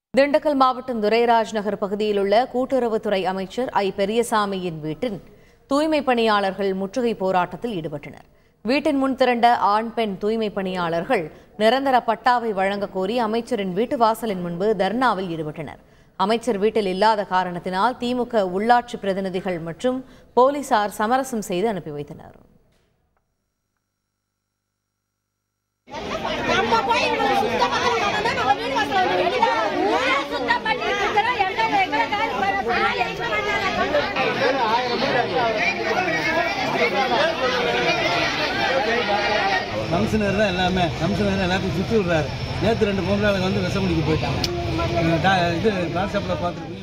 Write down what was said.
திண்டுக்கல் மாவட்டம் துரைராஜ் நகர் பகுதியில் உள்ள கூட்டுறவுத்துறை அமைச்சர் ஐ பெரியசாமியின் வீட்டின் தூய்மை பணியாளர்கள் முற்றுகை போராட்டத்தில் ஈடுபட்டனர் வீட்டின் முன் திரண்ட ஆண் பெண் தூய்மை பணியாளர்கள் நிரந்தர பட்டாவை வழங்க கோரி அமைச்சரின் வீட்டு வாசலின் முன்பு தர்ணாவில் ஈடுபட்டனர் அமைச்சர் வீட்டில் இல்லாத காரணத்தினால் திமுக உள்ளாட்சி பிரதிநிதிகள் மற்றும் போலீசார் சமரசம் செய்து அனுப்பி வைத்தனர் நம்ம போய் இவங்களை சுத்தம் பண்ணணும்னா தான் நம்ம வீடு வாசல்ல வந்து வெளியில வரணும். சுத்தம் பண்ணிட்டு இருக்கிறோம். எங்களை எங்களை காலி பண்ண சொன்னா எங்க பண்ணாங்க? கமிஷனர் தான் எல்லாமே கமிஷனர் எல்லாத்தையும் சுற்றி விடுறாரு நேற்று ரெண்டு பொம்பளை வந்து விஷம் குடிக்க போயிட்டாங்க நீங்க டா- இது கான்ஸ்டபிளை பார்த்துருப்பீங்க